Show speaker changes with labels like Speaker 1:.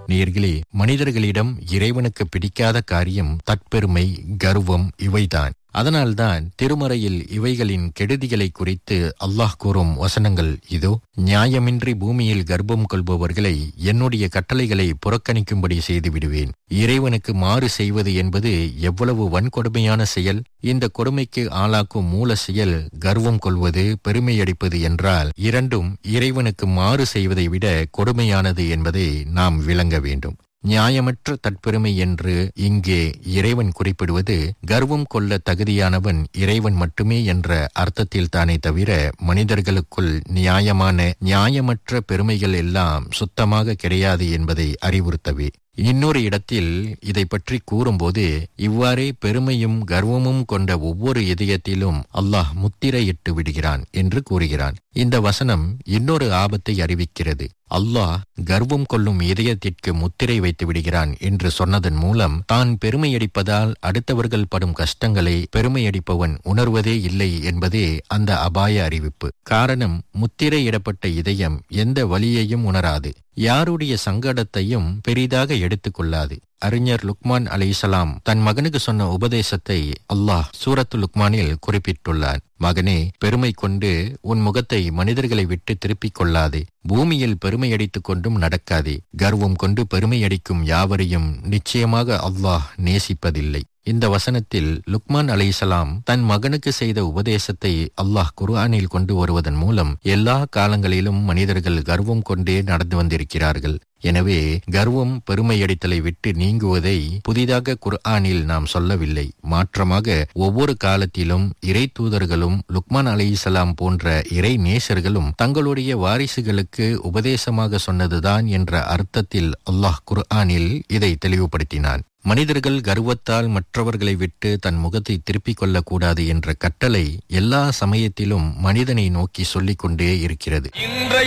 Speaker 1: நேர்களே மனிதர்களிடம் இறைவனுக்கு பிடிக்காத காரியம் தற்பெருமை கர்வம் இவைதான் அதனால்தான் திருமறையில் இவைகளின் கெடுதிகளை குறித்து அல்லாஹ் கூறும் வசனங்கள் இதோ நியாயமின்றி பூமியில் கர்ப்பம் கொள்பவர்களை என்னுடைய கட்டளைகளை புறக்கணிக்கும்படி செய்து விடுவேன் இறைவனுக்கு மாறு செய்வது என்பது எவ்வளவு வன்கொடுமையான செயல் இந்த கொடுமைக்கு ஆளாக்கும் மூல செயல் கர்வம் கொள்வது பெருமையடிப்பது என்றால் இரண்டும் இறைவனுக்கு மாறு செய்வதை விட கொடுமையானது என்பதை நாம் விளங்க வேண்டும் நியாயமற்ற தற்பெருமை என்று இங்கே இறைவன் குறிப்பிடுவது கர்வம் கொள்ள தகுதியானவன் இறைவன் மட்டுமே என்ற அர்த்தத்தில் தானே தவிர மனிதர்களுக்குள் நியாயமான நியாயமற்ற பெருமைகள் எல்லாம் சுத்தமாக கிடையாது என்பதை அறிவுறுத்தவே இன்னொரு இடத்தில் இதை பற்றி கூறும்போது இவ்வாறே பெருமையும் கர்வமும் கொண்ட ஒவ்வொரு இதயத்திலும் அல்லாஹ் முத்திரையிட்டு விடுகிறான் என்று கூறுகிறான் இந்த வசனம் இன்னொரு ஆபத்தை அறிவிக்கிறது அல்லாஹ் கர்வம் கொள்ளும் இதயத்திற்கு முத்திரை வைத்து விடுகிறான் என்று சொன்னதன் மூலம் தான் பெருமையடிப்பதால் அடுத்தவர்கள் படும் கஷ்டங்களை பெருமையடிப்பவன் உணர்வதே இல்லை என்பதே அந்த அபாய அறிவிப்பு காரணம் முத்திரையிடப்பட்ட இதயம் எந்த வலியையும் உணராது யாருடைய சங்கடத்தையும் பெரிதாக எடுத்துக்கொள்ளாது அறிஞர் லுக்மான் அலைசலாம் தன் மகனுக்கு சொன்ன உபதேசத்தை அல்லாஹ் சூரத்து லுக்மானில் குறிப்பிட்டுள்ளார் மகனே பெருமை கொண்டு உன் முகத்தை மனிதர்களை விட்டு திருப்பிக் கொள்ளாதே பூமியில் பெருமையடித்துக் கொண்டும் நடக்காதே கர்வம் கொண்டு பெருமையடிக்கும் யாவரையும் நிச்சயமாக அல்லாஹ் நேசிப்பதில்லை இந்த வசனத்தில் லுக்மான் அலைசலாம் தன் மகனுக்கு செய்த உபதேசத்தை அல்லாஹ் குர்ஆனில் கொண்டு வருவதன் மூலம் எல்லா காலங்களிலும் மனிதர்கள் கர்வம் கொண்டே நடந்து வந்திருக்கிறார்கள் எனவே கர்வம் பெருமையடித்தலை விட்டு நீங்குவதை புதிதாக குர்ஆனில் நாம் சொல்லவில்லை மாற்றமாக ஒவ்வொரு காலத்திலும் இறை தூதர்களும் லுக்மான் அலைசலாம் போன்ற இறை நேசர்களும் தங்களுடைய வாரிசுகளுக்கு உபதேசமாக சொன்னதுதான் என்ற அர்த்தத்தில் அல்லாஹ் குர்ஆனில் இதை தெளிவுபடுத்தினான் மனிதர்கள் கர்வத்தால் மற்றவர்களை விட்டு தன் முகத்தை திருப்பிக் கொள்ளக்கூடாது என்ற கட்டளை எல்லா சமயத்திலும் மனிதனை நோக்கி சொல்லிக் கொண்டே இருக்கிறது
Speaker 2: இன்றைய